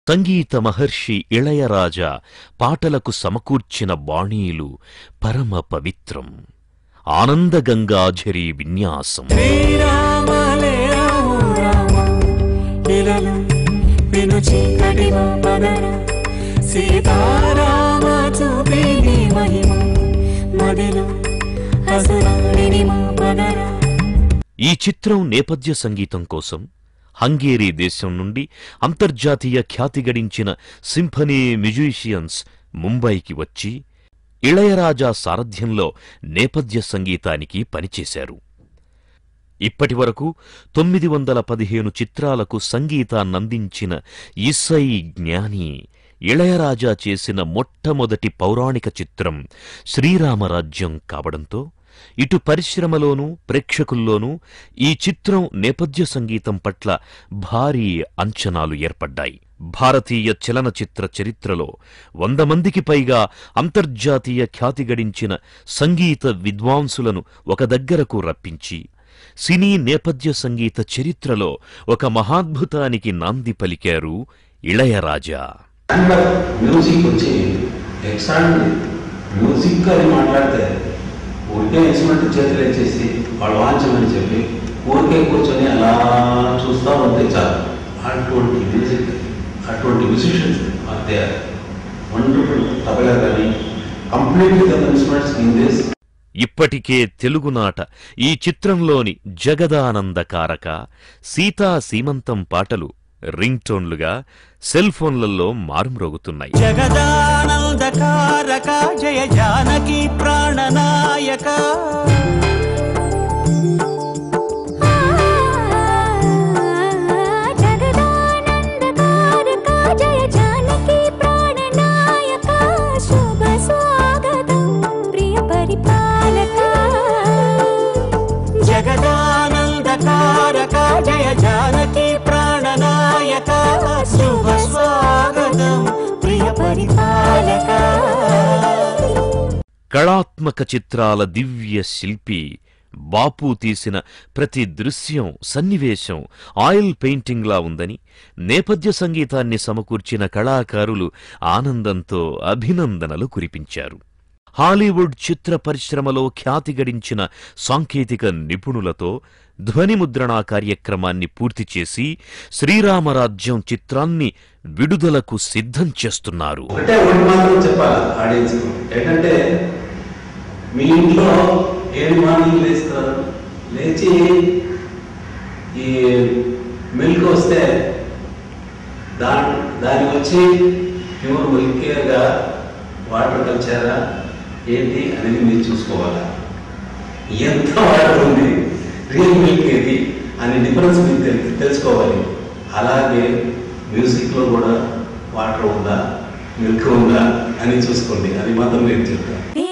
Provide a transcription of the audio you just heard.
సంగీత మహర్షి ఇళయరాజా పాటలకు సమకూర్చిన బాణీలు పరమ పవిత్రం ఆనందగంగాఝరి విన్యాసం శ్రీరామలే రాము రామ ఇలలు విను చీకటి పదర సీతారామ చూపేది మహిమ మదిలో అసురాడిని మా పదర ఈ చిత్రం నేపథ్య సంగీతం కోసం హంగేరీ దేశం నుండి అంతర్జాతీయ ఖ్యాతి గడించిన సింఫనీ మ్యూజిషియన్స్ ముంబైకి వచ్చి ఇళయరాజా సారథ్యంలో నేపథ్య సంగీతానికి పనిచేశారు ఇప్పటివరకు తొమ్మిది వందల పదిహేను చిత్రాలకు సంగీతాన్నందించిన ఇసై జ్ఞాని ఇళయరాజా చేసిన మొట్టమొదటి పౌరాణిక చిత్రం శ్రీరామరాజ్యం కావడంతో ఇటు పరిశ్రమలోనూ ప్రేక్షకుల్లోనూ ఈ చిత్రం నేపథ్య సంగీతం పట్ల భారీ అంచనాలు ఏర్పడ్డాయి భారతీయ చలనచిత్ర చరిత్రలో వంద మందికి పైగా అంతర్జాతీయ ఖ్యాతి గడించిన సంగీత విద్వాంసులను ఒక దగ్గరకు రప్పించి సినీ నేపథ్య సంగీత చరిత్రలో ఒక మహాద్భుతానికి నాంది పలికారు ఇళయరాజా అండ్ మ్యూజిక్ వచ్చి ఎక్స్ట్రాడినరీ మ్యూజిక్ అని మాట్లాడితే ఊరికే ఇన్స్ట్రుమెంట్ చేతులు ఇచ్చేసి వాళ్ళు వాంచమని చెప్పి ఊరికే కూర్చొని అలా చూస్తూ ఉంటే చాలు అటువంటి మ్యూజిక్ అటువంటి మ్యూజిషియన్స్ అంతే వండర్ఫుల్ తబలా కానీ completely the instruments in this ఇప్పటికే తెలుగునాట ఈ చిత్రంలోని జగదానందకారక సీతా సీమంతం పాటలు రింగ్ టోన్లుగా సెల్ ఫోన్లలో మారుమ్రోగుతున్నాయి జగదానందకారక జయ జానకి ప్రాణనాయక జగదానందకారక జయ జానకి ప్రాణనాయక శుభ స్వాగతం ప్రియ పరిపాలక జగదానందకారక జయ జానకి ప్రాణనాయక శుభ స్వాగతం ప్రియ పరిపాలక కళాత్మక చిత్రాల దివ్య శిల్పి బాపు తీసిన ప్రతి దృశ్యం సన్నివేశం ఆయిల్ పెయింటింగ్లా ఉందని నేపథ్య సంగీతాన్ని సమకూర్చిన కళాకారులు ఆనందంతో అభినందనలు కురిపించారు హాలీవుడ్ చిత్ర పరిశ్రమలో ఖ్యాతి గడించిన సాంకేతిక నిపుణులతో ధ్వని ముద్రణా కార్యక్రమాన్ని పూర్తి చేసి శ్రీరామరాజ్యం చిత్రాన్ని విడుదలకు సిద్ధం చేస్తున్నారు ఒకటే ఒకటి మాత్రం చెప్పాలి ఆడియన్స్ ఏంటంటే మీ ఇంట్లో ఏడు మార్నింగ్ లేస్తారు లేచి ఈ మిల్క్ వస్తే దాని దాన్ని వచ్చి ప్యూర్ మిల్క్గా వాటర్ కలిచారా ఏంటి అనేది మీరు చూసుకోవాలా ఎంత వాటర్ ఉంది రియల్ మిల్క్ ఏది అనే డిఫరెన్స్ మీరు తెలు- తెలుసుకోవాలి అలాగే మ్యూజిక్లో కూడా వాటర్ ఉందా మిల్క్ ఉందా అని చూసుకోండి అది మాత్రం నేను చెప్తాను ఏ